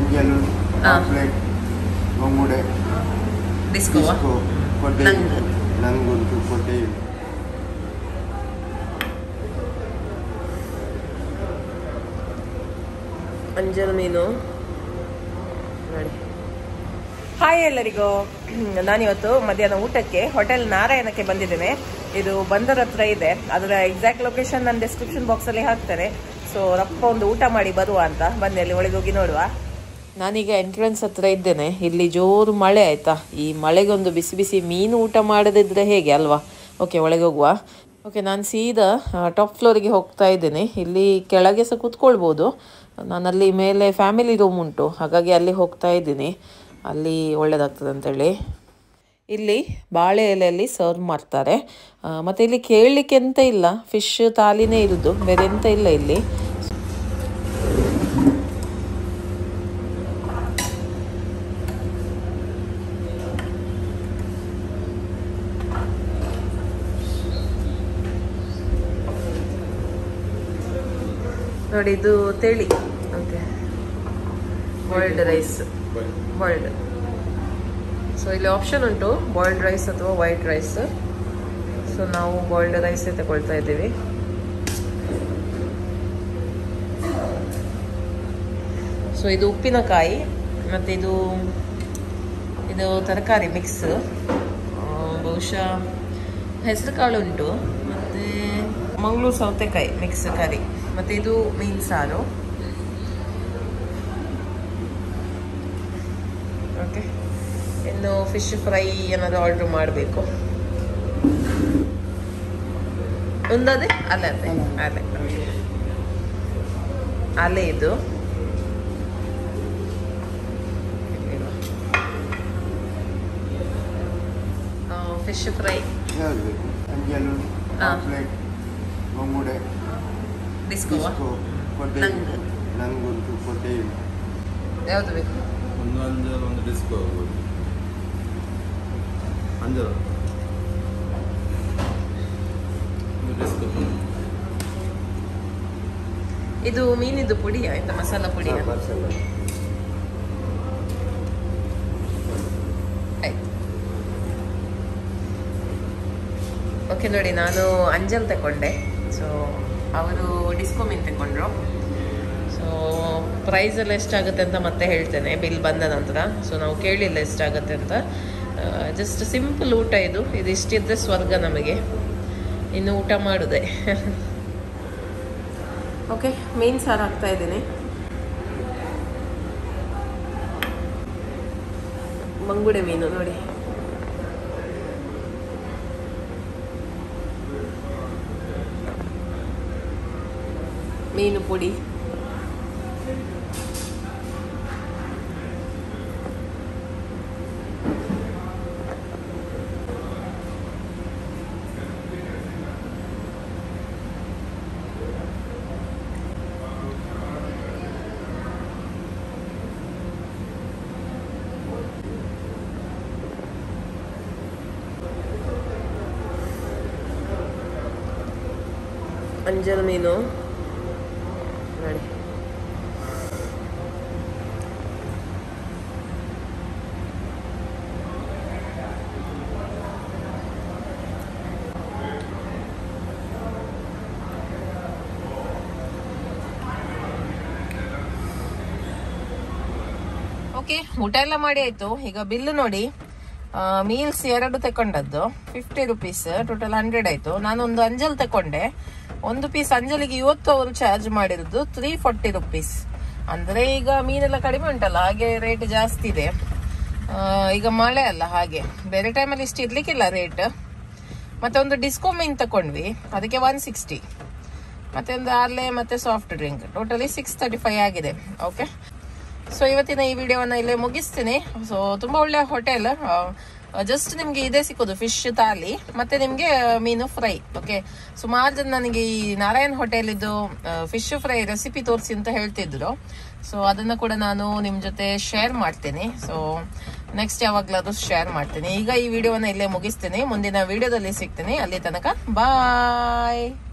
ಅಂಜಲ್ ಹಾ. ಪಾಪ್ಲೆಟ್ ಬಂಗುಡೆ disco disco ಕೊಟ್ಟೆ ನಂಗ್. ನಂಗುಂಟು ಕೊಟ್ಟೆ ಅಂಜಲ್ ಮೀನು ನೋಡಿ ಹಾಯ್ ಎಲ್ಲರಿಗೂ ನಾನಿವತ್ತು ಮಧ್ಯಾಹ್ನ ಊಟಕ್ಕೆ ಹೋಟೆಲ್ ನಾರಾಯಣಕ್ಕೆ ಬಂದಿದ್ದೇನೆ ಇದು ಬಂದರ್ ಹತ್ರ ಇದೆ ಅದರ ಎಕ್ಸಾಕ್ಟ್ ಲೊಕೇಶನ್ ನಾನು ಡಿಸ್ಕ್ರಿಪ್ಷನ್ ಬಾಕ್ಸಲ್ಲಿ ಹಾಕ್ತೇನೆ ಸೊ ರಪ್ಪ ಒಂದು ಊಟ ಮಾಡಿ ಬರುವ ಅಂತ ಬನ್ನಿ ಅಲ್ಲಿ ಒಳಗೆ ಹೋಗಿ ನೋಡುವ ನಾನೀಗ ಎಂಟ್ರೆನ್ಸ್ ಹತ್ರ ಇದ್ದೇನೆ ಇಲ್ಲಿ ಜೋರು ಮಳೆ ಆಯ್ತಾ ಈ ಮಳೆಗೊಂದು ಬಿಸಿ ಬಿಸಿ ಮೀನು ಊಟ ಮಾಡದಿದ್ರೆ ಹೇಗೆ ಅಲ್ವಾ ಓಕೆ ಒಳಗೆ ಹೋಗುವ ಓಕೆ ನಾನು ಸೀದಾ ಟಾಪ್ ಫ್ಲೋರಿಗೆ ಹೋಗ್ತಾ ಇದ್ದೇನೆ ಇಲ್ಲಿ ಕೆಳಗೆ ಸಹ ಕೂತ್ಕೊಳ್ಬೋದು ನಾನಲ್ಲಿ ಮೇಲೆ ಫ್ಯಾಮಿಲಿ ರೂಮ್ ಉಂಟು ಹಾಗಾಗಿ ಅಲ್ಲಿ ಹೋಗ್ತಾ ಇದ್ದೀನಿ ಅಲ್ಲಿ ಒಳ್ಳೇದಾಗ್ತದೆ ಅಂತೇಳಿ ಇಲ್ಲಿ ಬಾಳೆ ಎಲೆಯಲ್ಲಿ ಸರ್ವ್ ಮಾಡ್ತಾರೆ ಆ, ಮತ್ತೆ ಇಲ್ಲಿ ಕೇಳಲಿಕ್ಕೆ ಎಂತ ಇಲ್ಲ ಫಿಶ್ ತಾಲಿನೇ ಇರುದು ಬೇರೆ ಎಂತ ಇಲ್ಲ ಇಲ್ಲಿ ನೋಡಿ ಇದು ತಿಳಿ okay boiled rice boiled so ಇಲ್ಲಿ ಆಪ್ಷನ್ ಉಂಟು ಬಾಯ್ಲ್ಡ್ ರೈಸ್ ಅಥವಾ ವೈಟ್ ರೈಸ್ ಸೊ ನಾವು ಬಾಯ್ಲ್ಡ್ ರೈಸೇ ತಗೊಳ್ತಾ ಇದ್ದೀವಿ ಸೊ ಇದು ಉಪ್ಪಿನಕಾಯಿ ಮತ್ತು ಇದು ಇದು ತರಕಾರಿ ಮಿಕ್ಸ್ ಬಹುಶಃ ಹೆಸರು ಕಾಳು ಉಂಟು ಮತ್ತು ಮಂಗಳೂರು ಸೌತೆಕಾಯಿ ಮಿಕ್ಸ್ ಕರಿ ಮತ್ತು ಇದು ಮೀನು ಸಾರು ಓಕೆ ಇನ್ನು ಫಿಶ್ ಫ್ರೈ ಏನಾದರೂ ಆರ್ಡ್ರ್ ಮಾಡಬೇಕು ಒಂದದೇ ಅಲ್ಲೇ ಅದೇ ಅಲ್ಲೇ ಅಲ್ಲೇ ಇದು ಫಿಶ್ ಫ್ರೈ ಯಾವ್ದು ಬೇಕು ಅಂಜಲ್ ಹಾ. ಪಾಪ್ಲೆಟ್ ಬಂಗುಡೆ ಡಿಸ್ಕೋ ಡಿಸ್ಕೋ ಕೊಟ್ಟೆ ನಂಗ್. ನಂಗುಂಟು ಕೊಟ್ಟೆ ಯಾವುದು ಬೇಕು ಒಂದು ಅಂಜಲ್ ಒಂದು ಡಿಸ್ಕೋ ಆಗ್ಬೋದು ಅಂಜಲ್ ಒಂದು ಡಿಸ್ಕೋ ಇದು ಮೀನಿದು ಪುಡಿಯಾ ಎಂತ ಮಸಾಲ ಪುಡಿಯಾ ಆಯ್ತು ಓಕೆ ನೋಡಿ ನಾನು ಅಂಜಲ್ ತಗೊಂಡೆ ಸೊ ಅವರು ಡಿಸ್ಕೋ ಮೀನು ತಗೊಂಡ್ರು ಸೊ ಪ್ರೈಸ್ ಎಲ್ಲ ಎಷ್ಟಾಗುತ್ತೆ ಅಂತ ಮತ್ತೆ ಹೇಳ್ತೇನೆ ಬಿಲ್ ಬಂದ ನಂತರ ಸೊ ನಾವು ಕೇಳಿಲ್ಲ ಎಷ್ಟಾಗುತ್ತೆ ಅಂತ ಜಸ್ಟ್ ಸಿಂಪಲ್ ಊಟ ಇದು ಇದು ಇಷ್ಟಿದ್ರೆ ಸ್ವರ್ಗ ನಮಗೆ ಇನ್ನು ಊಟ ಮಾಡುದೆ ಓಕೆ ಮೀನು ಸಾರು ಹಾಕ್ತಾ ಇದ್ದೀನಿ ಮಂಗುಡೆ ಮೀನು ನೋಡಿ ಮೀನು ಪುಡಿ ಅಂಜಲ್ ಮೀನು ನೋಡಿ ಓಕೆ ಊಟ ಎಲ್ಲ ಮಾಡಿ ಆಯ್ತು ಈಗ ಬಿಲ್ ನೋಡಿ ಮೀಲ್ಸ್ ಎರಡು ತಕೊಂಡದ್ದು ಫಿಫ್ಟಿ ರುಪೀಸ್ ಟೋಟಲ್ ಹಂಡ್ರೆಡ್ ಆಯ್ತು ನಾನೊಂದು ಅಂಜಲ್ ತಕೊಂಡೆ ಒಂದು ಪೀಸ್ ಅಂಜಲಿಗೆ ಇವತ್ತು ಅವರು ಚಾರ್ಜ್ ಮಾಡಿರೋದು ತ್ರೀ ಫಾರ್ಟಿ ರುಪೀಸ್ ಅಂದ್ರೆ ಈಗ ಮೀನೆಲ್ಲ ಕಡಿಮೆ ಉಂಟಲ್ಲ ಹಾಗೆ ರೇಟ್ ಜಾಸ್ತಿ ಇದೆ ಆ, ಈಗ ಮಳೆ ಅಲ್ಲ ಹಾಗೆ ಬೇರೆ ಟೈಮಲ್ಲಿ ಇಷ್ಟು ಇರ್ಲಿಕ್ಕಿಲ್ಲ ರೇಟ್ ಮತ್ತೆ ಒಂದು ಡಿಸ್ಕೋ ಮೀನ್ ತಕೊಂಡ್ವಿ ಅದಕ್ಕೆ ಒನ್ ಸಿಕ್ಸ್ಟಿ ಮತ್ತೆ ಒಂದು ಆರ್ಲೆ ಮತ್ತೆ soft drink totally six thirty five ಆಗಿದೆ ಓಕೆ ಸೊ ಇವತ್ತಿನ ಈ ವಿಡಿಯೋವನ್ನ ಇಲ್ಲೇ ಮುಗಿಸ್ತೀನಿ ಸೊ ತುಂಬಾ ಒಳ್ಳೆ ಹೋಟೆಲ್ ಜಸ್ಟ್ ನಿಮ್ಗೆ ಇದೇ ಸಿಕ್ಕೋದು ಫಿಶ್ ತಾಲಿ ಮತ್ತೆ ನಿಮ್ಗೆ ಮೀನು ಫ್ರೈ ಓಕೆ ಸುಮಾರು ಜನ ನನಗೆ ಈ ನಾರಾಯಣ್ ಹೋಟೆಲ್ ಇದು ಫಿಶ್ ಫ್ರೈ ರೆಸಿಪಿ ತೋರಿಸಿ ಅಂತ ಹೇಳ್ತಿದ್ರು ಸೊ ಅದನ್ನ ಕೂಡ ನಾನು ನಿಮ್ ಜೊತೆ ಶೇರ್ ಮಾಡ್ತೀನಿ ಸೊ ನೆಕ್ಸ್ಟ್ ಯಾವಾಗ್ಲಾದ್ರೂ ಶೇರ್ ಮಾಡ್ತೀನಿ ಈಗ ಈ ವಿಡಿಯೋವನ್ನ ಇಲ್ಲೇ ಮುಗಿಸ್ತೀನಿ ಮುಂದಿನ ವಿಡಿಯೋದಲ್ಲಿ ಸಿಗ್ತೀನಿ ಅಲ್ಲಿ ತನಕ ಬಾಯ್